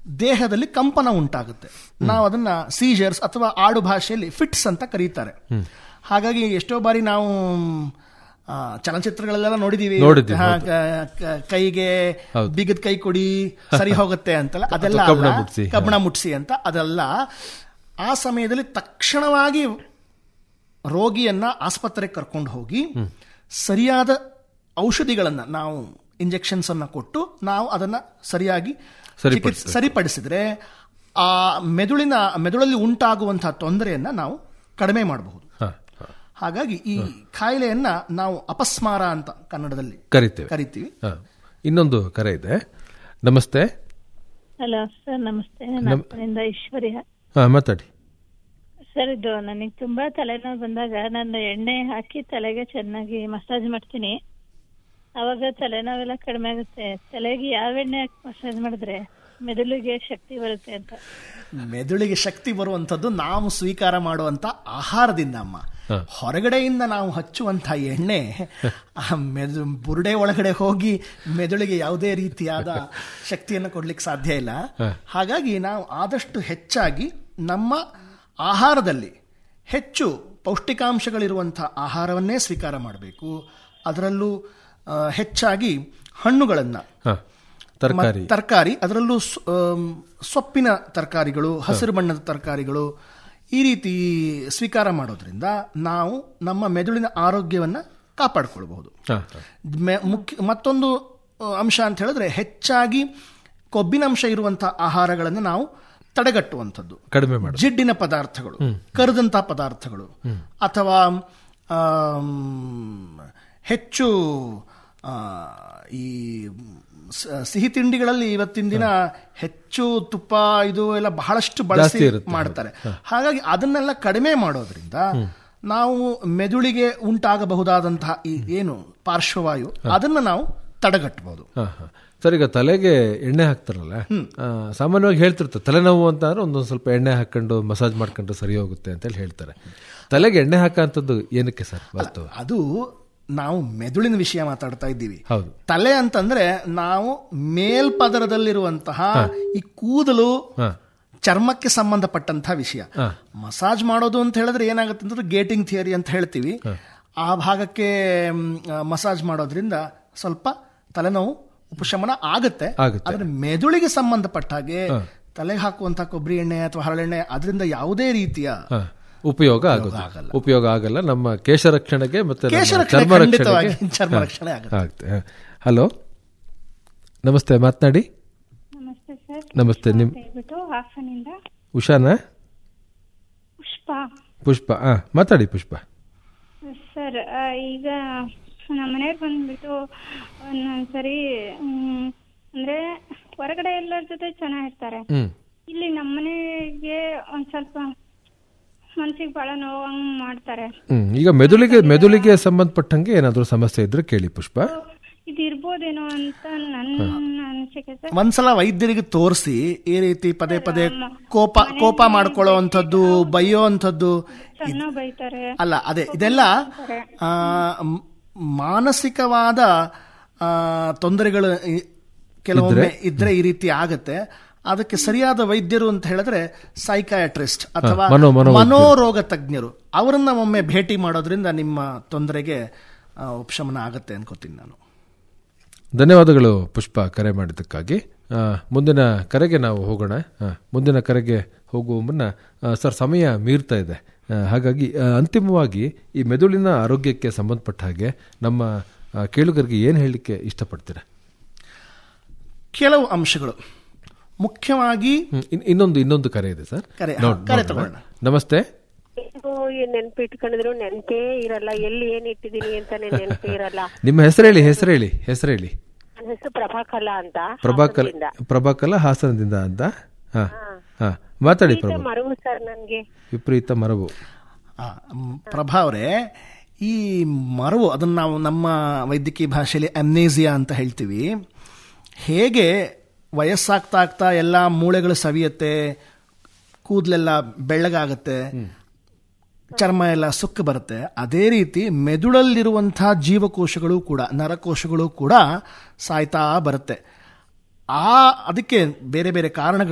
ದೇಹದಲ್ಲಿ ಕಂಪನ ಉಂಟಾಗುತ್ತೆ ನಾವು ಅದನ್ನ ಸೀಜರ್ಸ್ ಅಥವಾ ಆಡು ಭಾಷೆಯಲ್ಲಿ ಫಿಟ್ಸ್ ಅಂತ ಕರೀತಾರೆ ಹಾಗಾಗಿ ಎಷ್ಟೋ ಬಾರಿ ನಾವು ಆ, ಚಲನಚಿತ್ರಗಳೆಲ್ಲ ನೋಡಿದೀವಿ ನೋಡಿದ್ದೀವಿ, ಹಾ, ಹೌದು. ಕ- ಕ- ಕೈಗೆ ಬಿಗದ ಕೈ ಕೊಡಿ ಸರಿ ಹೋಗುತ್ತೆ ಅಂತಲ್ಲ ಅದೆಲ್ಲ ಅಥವಾ ಕಬ್ಬಣ ಅಲ್ಲ. ಮುಟ್ಸಿ, ಹಾ. ಕಬ್ಬಣ ಮುಟ್ಸಿ ಅಂತ ಅದಲ್ಲ ಆ ಸಮಯದಲ್ಲಿ ತಕ್ಷಣವಾಗಿ ರೋಗಿಯನ್ನ ಆಸ್ಪತ್ರೆಗೆ ಕರ್ಕೊಂಡು ಹೋಗಿ ಸರಿಯಾದ ಔಷಧಿಗಳನ್ನ ನಾವು ಇಂಜೆಕ್ಷನ್ಸ್ ಅನ್ನ ಕೊಟ್ಟು ನಾವು ಅದನ್ನ ಸರಿಯಾಗಿ ಚಿಕಿತ್ಸೆ ಸರಿಪಡಿಸಿದ್ರೆ ಆ ಮೆದುಳಿನ ಮೆದುಳಲ್ಲಿ ಉಂಟಾಗುವಂತಹ ತೊಂದರೆಯನ್ನ ನಾವು ಕಡಿಮೆ ಮಾಡಬಹುದು ಹ, ಹ. ಹಾಗಾಗಿ ಈ ಕಾಯಿಲೆಯನ್ನ ನಾವು ಅಪಸ್ಮಾರ ಅಂತ ಕನ್ನಡದಲ್ಲಿ ಕರಿತೇವೆ ಕರಿತೀವಿ ಹ. ಇನ್ನೊಂದು ಕರೆ ಇದೆ ನಮಸ್ತೆ ಹಲೋ ಸರ್ ನಮಸ್ತೆ ನನ್ನ ಮನೆಯಿಂದ ಐಶ್ವರ್ಯ ಹಾ ಮಾತಾಡಿ ಸರ್ ಇದು ನನಗೆ ತುಂಬಾ ತಲೆನೋವು ಬಂದಾಗ ನಾನು ಎಣ್ಣೆ ಹಾಕಿ ತಲೆಗೆ ಚೆನ್ನಾಗಿ ಮಸಾಜ್ ಮಾಡ್ತೀನಿ ಅವಾಗ ತಲೆನೋವೆಲ್ಲ ಕಡಿಮೆ ಆಗುತ್ತೆ ತಲೆಗೆ ಯಾವ ಎಣ್ಣೆ ಹಾಕಿ ಮಸಾಜ್ ಮಾಡಿದ್ರೆ ಮೆದುಳಿಗೆ ಶಕ್ತಿ ಬರುತ್ತೆ ಅಂತ ಮೆದುಳಿಗೆ ಶಕ್ತಿ ಬರುವಂಥದ್ದು ನಾವು ಸ್ವೀಕಾರ ಮಾಡುವಂತ ಆಹಾರದಿಂದ ಅಮ್ಮ ಹೊರಗಡೆಯಿಂದ ನಾವು ಹಚ್ಚುವಂತ ಎಣ್ಣೆ ಆ ಮೆದು ಬುರುಡೆ ಒಳಗಡೆ ಹೋಗಿ ಮೆದುಳಿಗೆ ಯಾವುದೇ ರೀತಿಯಾದ ಶಕ್ತಿಯನ್ನು ಕೊಡ್ಲಿಕ್ಕೆ ಸಾಧ್ಯ ಇಲ್ಲ ಹಾಗಾಗಿ ನಾವು ಆದಷ್ಟು ಹೆಚ್ಚಾಗಿ ನಮ್ಮ ಆಹಾರದಲ್ಲಿ ಹೆಚ್ಚು ಪೌಷ್ಟಿಕಾಂಶಗಳಿರುವಂಥ ಆಹಾರವನ್ನೇ ಸ್ವೀಕಾರ ಮಾಡಬೇಕು ಅದರಲ್ಲೂ ಆ, ಹೆಚ್ಚಾಗಿ ಹಣ್ಣುಗಳನ್ನು ಹ ತರಕಾರಿ ತರಕಾರಿ ಅದರಲ್ಲೂ ಸ್- ಆಮ್, ಸೊಪ್ಪಿನ ತರಕಾರಿಗಳು ಹಸಿರು ಬಣ್ಣದ ತರಕಾರಿಗಳು ಈ ರೀತಿ ಸ್ವೀಕಾರ ಮಾಡೋದ್ರಿಂದ ನಾವು ನಮ್ಮ ಮೆದುಳಿನ ಆರೋಗ್ಯವನ್ನ ಕಾಪಾಡಿಕೊಳ್ಬಹುದು ಹ, ಹ. ಮೆ- ಮುಖ್ಯ ಮತ್ತೊಂದು ಆ, ಅಂಶ ಅಂತ ಹೇಳಿದ್ರೆ ಹೆಚ್ಚಾಗಿ ಕೊಬ್ಬಿನಂಶ ಇರುವಂತಹ ಆಹಾರಗಳನ್ನು ನಾವು ತಡೆಗಟ್ಟುವಂಥದ್ದು ಕಡಿಮೆ ಮಾಡಿ ಜಿಡ್ಡಿನ ಪದಾರ್ಥಗಳು ಕರದಂಥ ಪದಾರ್ಥಗಳು ಅಥವಾ ಆಮ್, ಹೆಚ್ಚು ಆ, ಈ ಸ- ಸಿಹಿ ತಿಂಡಿಗಳಲ್ಲಿ ಇವತ್ತಿನ ದಿನ ಹೆಚ್ಚು ತುಪ್ಪ ಇದು ಎಲ್ಲ ಬಹಳಷ್ಟು ಬಳಸಿ ಜಾಸ್ತಿ ಇರುತ್ತೆ. ಮಾಡ್ತಾರೆ ಹಾಗಾಗಿ ಅದನ್ನೆಲ್ಲ ಕಡಿಮೆ ಮಾಡೋದ್ರಿಂದ ನಾವು ಮೆದುಳಿಗೆ ಉಂಟಾಗಬಹುದಾದಂತಹ ಈ ಏನು ಪಾರ್ಶ್ವವಾಯು ಅದನ್ನ ನಾವು ತಡೆಗಟ್ಟಬಹುದು ಹ, ಹ. ಸರ್ ಈಗ ತಲೆಗೆ ಎಣ್ಣೆ ಹಾಕ್ತಾರಲ್ಲ ಆ, ಸಾಮಾನ್ಯವಾಗಿ ಹೇಳ್ತಿರ್ತಾರೆ ತಲೆನೋವು ಅಂತ ಅಂದ್ರೆ ಒಂದೊಂದು ಸ್ವಲ್ಪ ಎಣ್ಣೆ ಹಾಕೊಂಡು ಮಸಾಜ್ ಮಾಡ್ಕೊಂಡ್ರೆ ಸರಿ ಹೋಗುತ್ತೆ ಅಂತ ಹೇಳಿ ಹೇಳ್ತಾರೆ ತಲೆಗೆ ಎಣ್ಣೆ ಹಾಕಂತದ್ದು ಏನಕ್ಕೆ ಸರ್ ವಾಸ್ತವ ಅದು ನಾವು ಮೆದುಳಿನ ವಿಷಯ ಮಾತಾಡ್ತಾ ಇದ್ದೀವಿ ಹೌದು ತಲೆ ಅಂತಂದ್ರೆ ನಾವು ಮೇಲ್ಪದರದಲ್ಲಿರುವಂತಹ ಈ ಕೂದಲು ಹ. ಚರ್ಮಕ್ಕೆ ಸಂಬಂಧಪಟ್ಟಂತಹ ವಿಷಯ ಮಸಾಜ್ ಮಾಡೋದು ಅಂತ ಹೇಳಿದ್ರೆ ಏನಾಗುತ್ತೆ ಅಂದ್ರೆ ಗೇಟಿಂಗ್ ಥಿಯರಿ ಅಂತ ಹೇಳ್ತೀವಿ ಆ ಭಾಗಕ್ಕೆ ಮಸಾಜ್ ಮಾಡೋದ್ರಿಂದ ಸ್ವಲ್ಪ ತಲೆನೋವು ಉಪಶಮನ ಆಗುತ್ತೆ ಆಗುತ್ತೆ. ಆದ್ರೆ ಮೆದುಳಿಗೆ ಸಂಬಂಧಪಟ್ಟ ಹಾಗೆ ತಲೆಗೆ ಹಾಕುವಂತಹ ಕೊಬ್ಬರಿ ಎಣ್ಣೆ ಅಥವಾ ಹರಳೆಣ್ಣೆ ಅದರಿಂದ ಯಾವುದೇ ರೀತಿಯ ಹ. ಉಪಯೋಗ ಆಗುತ್ತೆ ಉಪಯೋಗ ಆಗಲ್ಲ ನಮ್ಮ ಕೇಶ ರಕ್ಷಣೆಗೆ ಮತ್ತೆ ನಮ್ಮ ಕೇಶ ರಕ್ಷಣೆ ಚರ್ಮ ಖಂಡಿತವಾಗಿ ರಕ್ಷಣೆಗೆ ಚರ್ಮ ರಕ್ಷಣೆ ಆಗುತ್ತೆ ಆಗುತ್ತೆ ಹ. ಹಲೋ ನಮಸ್ತೆ ಮಾತನಾಡಿ ನಮಸ್ತೆ ಸರ್ ನಮಸ್ತೆ ನಿಮ್ ಹೇಳ್ಬಿಟ್ಟು ಹಾಸನಿಂದ ಉಷಾನ ಪುಷ್ಪ ಪುಷ್ಪ ಹಾ ಮಾತಾಡಿ ಪುಷ್ಪ ಸರ್ ಆ, ಈಗ ನಮ್ಮ ಮನೆಯವ್ರು ಬಂದ್ಬಿಟ್ಟು ಒಂದೊಂದ್ಸರಿ ಹ್ಮ್, ಅಂದ್ರೆ ಹೊರಗಡೆ ಎಲ್ಲರ ಜೊತೆ ಚೆನ್ನಾಗಿರ್ತಾರೆ ಹ್ಮ್ ಇಲ್ಲಿ ನಮ್ಮನೆಗೆ ಒಂದ್ ಸ್ವಲ್ಪ ಮನ್ಸಿಗೆ ಬಹಳ ನೋವಂಗ್ ಮಾಡ್ತಾರೆ ಹ್ಮ್ ಈಗ ಮೆದುಳಿಗೆ ಮೆದುಳಿಗೆ ಸಂಬಂಧಪಟ್ಟಂಗೆ ಏನಾದರೂ ಸಮಸ್ಯೆ ಇದ್ರೆ ಕೇಳಿ ಪುಷ್ಪ ಇದು ಇರ್ಬೋದೇನೋ ಅಂತ ನನ್ನ ಅನಿಸಿಕೆ ಸರ್ ಒಂದ್ಸಲ ವೈದ್ಯರಿಗೆ ತೋರಿಸಿ ಈ ರೀತಿ ಪದೇ ಪದೇ ಕೋಪ ಕೋಪ ಮಾಡ್ಕೊಳ್ಳೋ ಅಂಥದ್ದು ಬೈಯೋ ಅಂಥದ್ದು ಸಣ್ಣ ಬೈತಾರೆ ಅಲ್ಲ ಅದೇ ಇದೆಲ್ಲ ಆ, ಮ್- ಮಾನಸಿಕವಾದ ಆ, ತೊಂದರೆಗಳು ಇ- ಕೆಲವೊಮ್ಮೆ ಇದ್ರೆ ಈ ರೀತಿ ಆಗತ್ತೆ ಅದಕ್ಕೆ ಸರಿಯಾದ ವೈದ್ಯರು ಅಂತ ಹೇಳಿದ್ರೆ ಸೈಕಾಯಟ್ರಿಸ್ಟ್ ಅಥವಾ ಮನೋ- ಮನೋವೈದ್ಯರು. ಮನೋರೋಗ ತಜ್ಞರು ಅವರನ್ನ ಒಮ್ಮೆ ಭೇಟಿ ಮಾಡೋದ್ರಿಂದ ನಿಮ್ಮ ತೊಂದರೆಗೆ ಆ, ಉಪಶಮನ ಆಗತ್ತೆ ಅನ್ಕೋತೀನಿ ನಾನು ಧನ್ಯವಾದಗಳು ಪುಷ್ಪ ಕರೆ ಮಾಡಿದ್ದಕ್ಕಾಗಿ ಆ, ಮುಂದಿನ ಕರೆಗೆ ನಾವು ಹೋಗೋಣ ಆ, ಮುಂದಿನ ಕರೆಗೆ ಹೋಗುವ ಮುನ್ನ ಆ, ಸರ್ ಸಮಯ ಮೀರ್ತಾ ಇದೆ ಆ, ಹಾಗಾಗಿ ಆ, ಅಂತಿಮವಾಗಿ ಈ ಮೆದುಳಿನ ಆರೋಗ್ಯಕ್ಕೆ ಸಂಬಂಧಪಟ್ಟ ಹಾಗೆ ನಮ್ಮ ಆ, ಕೇಳುಗರಿಗೆ ಏನು ಹೇಳಲಿಕ್ಕೆ ಇಷ್ಟಪಡ್ತೀರಾ ಕೆಲವು ಅಂಶಗಳು ಮುಖ್ಯವಾಗಿ ಹ್ಮ್, ಇನ್- ಇನ್ನೊಂದು ಇನ್ನೊಂದು ಕರೆ ಇದೆ ಸರ್ ಕರೆ- ನೋಡ್- ಕರೆ ನೋಡೋಣ. ತಗೊಳ್ಳೋಣ. ನಮಸ್ತೆ ನೆನ್ಪಿಟ್ಕೊಂಡಿದ್ರು ನೆನ್ಪೇ ಇರಲ್ಲ ಎಲ್ಲಿ ಏನ್ ಇಟ್ಟಿದೀನಿ ಅಂತಾನೆ ನೆನ್ಪೇ ಇರಲ್ಲ ನಿಮ್ಮ ಹೆಸರು ಹೇಳಿ ಹೆಸರು ಹೇಳಿ ಹೆಸರು ಹೇಳಿ ನನ್ನ ಹೆಸರು ಪ್ರಭಾಕಲ ಅಂತ ಪ್ರಭಾಕರ್ ಹಾಸನದಿಂದ. ಪ್ರಭಾಕಲ ಹಾಸನದಿಂದ ಅಂತ ಹಾ ಹಾ ಮಾತಾಡಿ ವಿಪರೀತ ಪ್ರಭಾ ಮರವು ಸರ್ ನನ್ಗೆ ವಿಪರೀತ ಮರವು ಆ, ಮ್, ಪ್ರಭಾ ಅವರೇ ಈ ಮರವು ಅದನ್ನು ನಾವು ನಮ್ಮ ವೈದ್ಯಕೀಯ ಭಾಷೆಯಲ್ಲಿ ಅಮ್ನೇಸಿಯಾ ಅಂತ ಹೇಳ್ತೀವಿ ಹೇಗೆ ವಯಸ್ಸಾಗ್ತಾ ಆಗ್ತಾ ಎಲ್ಲ ಮೂಳೆಗಳು ಸವಿಯತ್ತೆ ಕೂದಲೆಲ್ಲ ಬೆಳ್ಳಗಾಗತ್ತೆ ಚರ್ಮ ಎಲ್ಲ ಸುಕ್ಕ ಬರುತ್ತೆ ಅದೇ ರೀತಿ ಮೆದುಳಲ್ಲಿರುವಂತಹ ಜೀವಕೋಶಗಳು ಕೂಡ ನರಕೋಶಗಳು ಕೂಡ ಸಾಯ್ತಾ ಬರುತ್ತೆ ಆ ಅದಕ್ಕೆ ಬೇರೆ ಬೇರೆ ಕಾರಣಗಳು